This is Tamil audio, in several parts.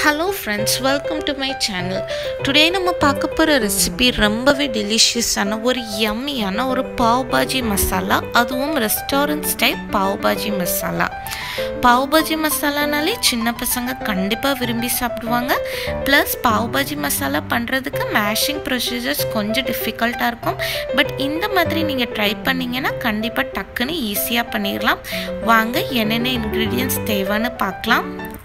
hello friends welcome to my channel today நம்ம பார்க்க போகிற ரெசிபி ரொம்பவே டெலிஷியஸான ஒரு யம்மியான ஒரு பாவ் பாஜி மசாலா அதுவும் ரெஸ்டாரண்ட் ஸ்டைல் பாவ் பாஜி மசாலா பாவ் பாஜி மசாலானாலே சின்ன பசங்க கண்டிப்பாக விரும்பி சாப்பிடுவாங்க ப்ளஸ் பாவ் பாஜி மசாலா பண்ணுறதுக்கு மேஷிங் ப்ரொசீஜர்ஸ் கொஞ்சம் டிஃபிகல்ட்டாக இருக்கும் பட் இந்த மாதிரி நீங்கள் ட்ரை பண்ணிங்கன்னா கண்டிப்பாக டக்குன்னு ஈஸியாக பண்ணிடலாம் வாங்க என்னென்ன இன்க்ரீடியன்ஸ் தேவைன்னு பார்க்கலாம்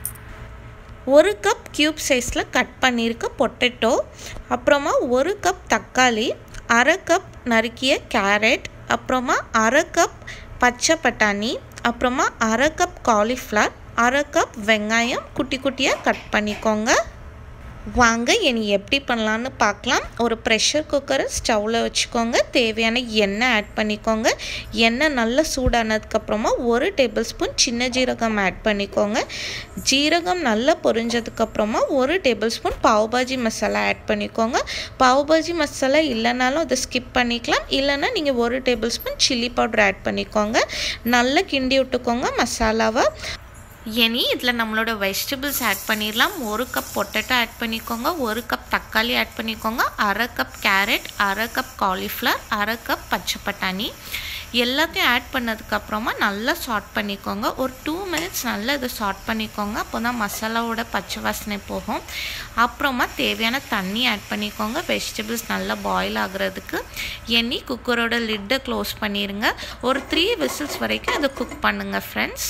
ஒரு கப் க்யூப் சைஸில் கட் பண்ணியிருக்க பொட்டேட்டோ அப்புறமா ஒரு கப் தக்காளி அரை கப் நறுக்கிய கேரட் அப்புறமா அரை கப் பச்சை பட்டாணி அப்புறமா அரை கப் காலிஃப்ளவர் அரை கப் வெங்காயம் குட்டி குட்டியாக கட் பண்ணிக்கோங்க வாங்க இனி எப்படி பண்ணலான்னு பார்க்கலாம் ஒரு ப்ரெஷர் குக்கரை ஸ்டவ்வில் வச்சுக்கோங்க தேவையான எண்ணெய் ஆட் பண்ணிக்கோங்க எண்ணெய் நல்லா சூடானதுக்கப்புறமா ஒரு டேபிள் ஸ்பூன் சின்ன ஜீரகம் ஆட் பண்ணிக்கோங்க ஜீரகம் நல்லா பொரிஞ்சதுக்கப்புறமா ஒரு tablespoon pav bhaji masala add பண்ணிக்கோங்க பாவ்பாஜி மசாலா இல்லைனாலும் அதை ஸ்கிப் பண்ணிக்கலாம் இல்லைன்னா நீங்கள் ஒரு tablespoon chilli powder add பண்ணிக்கோங்க நல்லா கிண்டி விட்டுக்கோங்க மசாலாவை இனி இதில் நம்மளோட வெஜிடபிள்ஸ் ஆட் பண்ணிடலாம் ஒரு கப் பொட்டேட்டோ ஆட் பண்ணிக்கோங்க ஒரு கப் தக்காளி ஆட் பண்ணிக்கோங்க அரை கப் கேரட் அரை கப் காலிஃப்ளவர் அரை கப் பச்சை பட்டாணி எல்லாத்தையும் ஆட் பண்ணதுக்கப்புறமா நல்லா சாட் பண்ணிக்கோங்க ஒரு டூ மினிட்ஸ் நல்லா இதை சாட் பண்ணிக்கோங்க அப்போ தான் மசாலாவோட பச்சை வாசனை போகும் அப்புறமா தேவையான தண்ணி ஆட் பண்ணிக்கோங்க வெஜிடபிள்ஸ் நல்லா பாயில் ஆகுறதுக்கு எண்ணி குக்கரோட லிட்டை க்ளோஸ் பண்ணிடுங்க ஒரு த்ரீ விசில்ஸ் வரைக்கும் அதை குக் பண்ணுங்கள் ஃப்ரெண்ட்ஸ்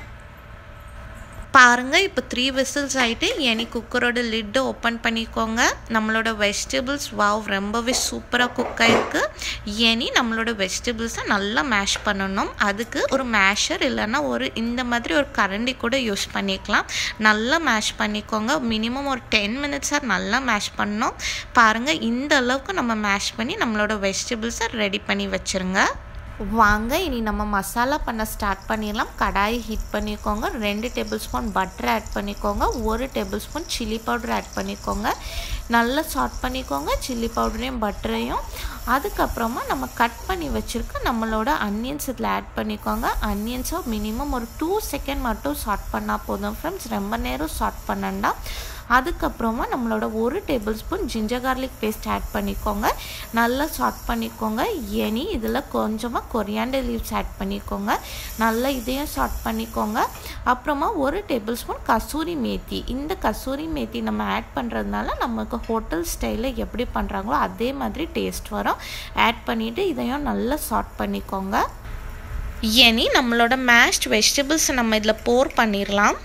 பாருங்கள் இப்போ த்ரீ விசில்ஸ் ஆகிட்டு இனி குக்கரோட லிட்டை ஓப்பன் பண்ணிக்கோங்க நம்மளோட வெஜிடபிள்ஸ் வாவ் ரொம்பவே சூப்பராக குக் ஆகிருக்கு இனி நம்மளோட வெஜிடபிள்ஸை நல்லா மேஷ் பண்ணணும் அதுக்கு ஒரு மேஷர் இல்லைன்னா ஒரு இந்த மாதிரி ஒரு கரண்டி கூட யூஸ் பண்ணிக்கலாம் நல்லா மேஷ் பண்ணிக்கோங்க மினிமம் ஒரு டென் மினிட்ஸாக நல்லா மேஷ் பண்ணணும் பாருங்கள் இந்த அளவுக்கு நம்ம மேஷ் பண்ணி நம்மளோட வெஜிடபிள்ஸை ரெடி பண்ணி வச்சுருங்க வாங்க இனி நம்ம மசாலா பண்ண ஸ்டார்ட் பண்ணிடலாம் கடாயை ஹீட் பண்ணிக்கோங்க ரெண்டு டேபிள் ஸ்பூன் பட்டர் ஆட் பண்ணிக்கோங்க ஒரு tablespoon chilli powder add பண்ணிக்கோங்க நல்லா சாட் பண்ணிக்கோங்க சில்லி பவுடரையும் பட்டரையும் அதுக்கப்புறமா நம்ம கட் பண்ணி வச்சுருக்க நம்மளோட அன்னியன்ஸ் இதில் ஆட் பண்ணிக்கோங்க அன்னியன்ஸை மினிமம் ஒரு டூ செகண்ட் மட்டும் சாட் பண்ணால் போதும் ஃப்ரெண்ட்ஸ் ரொம்ப நேரம் சாட் பண்ணண்டா அதுக்கப்புறமா நம்மளோட ஒரு tablespoon ginger garlic paste add பண்ணிக்கோங்க நல்லா சாட் பண்ணிக்கோங்க இனி இதில் கொஞ்சமாக கொரியாண்டர் லீவ்ஸ் ஆட் பண்ணிக்கோங்க நல்லா இதையும் சாட் பண்ணிக்கோங்க அப்புறமா ஒரு டேபிள் ஸ்பூன் கசூரி மேத்தி இந்த கசூரி மேத்தி நம்ம ஆட் பண்ணுறதுனால நமக்கு ஹோட்டல் ஸ்டைலில் எப்படி பண்ணுறாங்களோ அதே மாதிரி டேஸ்ட் வரும் ஆட் பண்ணிவிட்டு இதையும் நல்லா சாட் பண்ணிக்கோங்க இனி நம்மளோட மேஷ்ட் வெஜிடபிள்ஸை நம்ம இதில் போர் பண்ணிடலாம்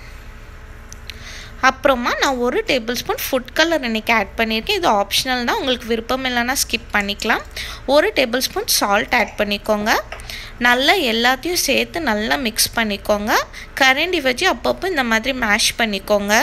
அப்புறமா நான் ஒரு டேபிள் ஸ்பூன் ஃபுட் கலர் இன்றைக்கி ஆட் பண்ணியிருக்கேன் இது ஆப்ஷனல் தான் உங்களுக்கு விருப்பம் இல்லைன்னா ஸ்கிப் பண்ணிக்கலாம் ஒரு டேபிள் ஸ்பூன் சால்ட் ஆட் பண்ணிக்கோங்க நல்லா எல்லாத்தையும் சேர்த்து நல்லா மிக்ஸ் பண்ணிக்கோங்க கரண்டி வச்சு அப்பப்போ இந்த மாதிரி மேஷ் பண்ணிக்கோங்க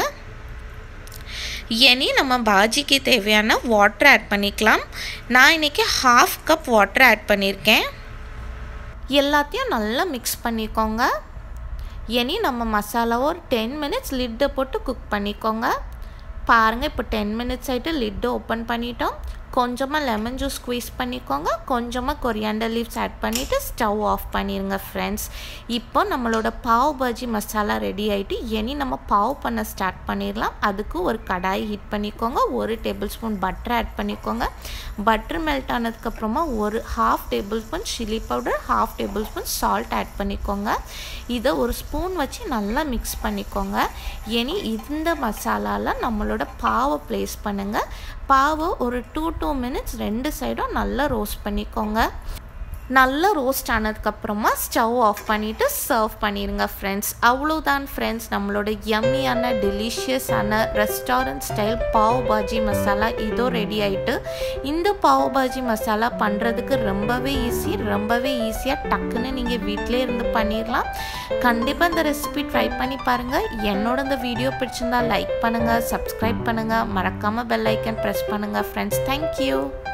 இனி நம்ம பாஜிக்கு தேவையான வாட்டர் ஆட் பண்ணிக்கலாம் நான் இன்றைக்கி ஹாஃப் கப் வாட்டர் ஆட் பண்ணியிருக்கேன் எல்லாத்தையும் நல்லா மிக்ஸ் பண்ணிக்கோங்க இனி நம்ம மசாலாவை ஒரு டென் மினிட்ஸ் லிட்டை போட்டு குக் பண்ணிக்கோங்க பாருங்கள் இப்போ டென் மினிட்ஸ் ஆகிட்டு லிட்டை ஓப்பன் பண்ணிட்டோம் கொஞ்சமாக லெமன் ஜூஸ் ஸ்குவீஸ் பண்ணிக்கோங்க கொஞ்சமாக கொரியாண்டர் லீவ்ஸ் ஆட் பண்ணிவிட்டு ஸ்டவ் ஆஃப் பண்ணிடுங்க ஃப்ரெண்ட்ஸ் இப்போ நம்மளோட பாவ் பாஜி மசாலா ரெடி ஆகிட்டு இனி நம்ம பாவ் பண்ண ஸ்டார்ட் பண்ணிடலாம் அதுக்கு ஒரு கடாய் ஹீட் பண்ணிக்கோங்க ஒரு டேபிள் ஸ்பூன் பட்டர் ஆட் பண்ணிக்கோங்க பட்டர் மெல்ட் ஆனதுக்கப்புறமா ஒரு half tablespoon chilli powder half tablespoon salt add பண்ணிக்கோங்க இதை ஒரு ஸ்பூன் வச்சு நல்லா மிக்ஸ் பண்ணிக்கோங்க இனி இந்த மசாலாவில் நம்மளோட பாவை ப்ளேஸ் பண்ணுங்கள் பாவை ஒரு டூ டூ மினிட்ஸ் ரெண்டு சைடும் நல்லா ரோஸ்ட் பண்ணிக்கோங்க நல்லா ரோஸ்ட் ஆனதுக்கப்புறமா ஸ்டவ் ஆஃப் பண்ணிவிட்டு சர்வ் பண்ணிடுங்க ஃப்ரெண்ட்ஸ் அவ்வளோதான் ஃப்ரெண்ட்ஸ் நம்மளோட யம்மியான டெலிஷியஸான ரெஸ்டாரண்ட் ஸ்டைல் பாவ் பாஜி மசாலா இதோ ரெடி ஆகிட்டு இந்த பாவ் பாஜி மசாலா பண்ணுறதுக்கு ரொம்பவே ஈஸி ரொம்பவே ஈஸியாக டக்குன்னு நீங்கள் வீட்டிலே இருந்து பண்ணிடலாம் கண்டிப்பாக இந்த ரெசிபி ட்ரை பண்ணி பாருங்கள் என்னோட இந்த வீடியோ பிடிச்சிருந்தா லைக் பண்ணுங்கள் சப்ஸ்கிரைப் பண்ணுங்கள் மறக்காமல் பெல் ஐக்கன் ப்ரெஸ் பண்ணுங்கள் ஃப்ரெண்ட்ஸ் தேங்க்யூ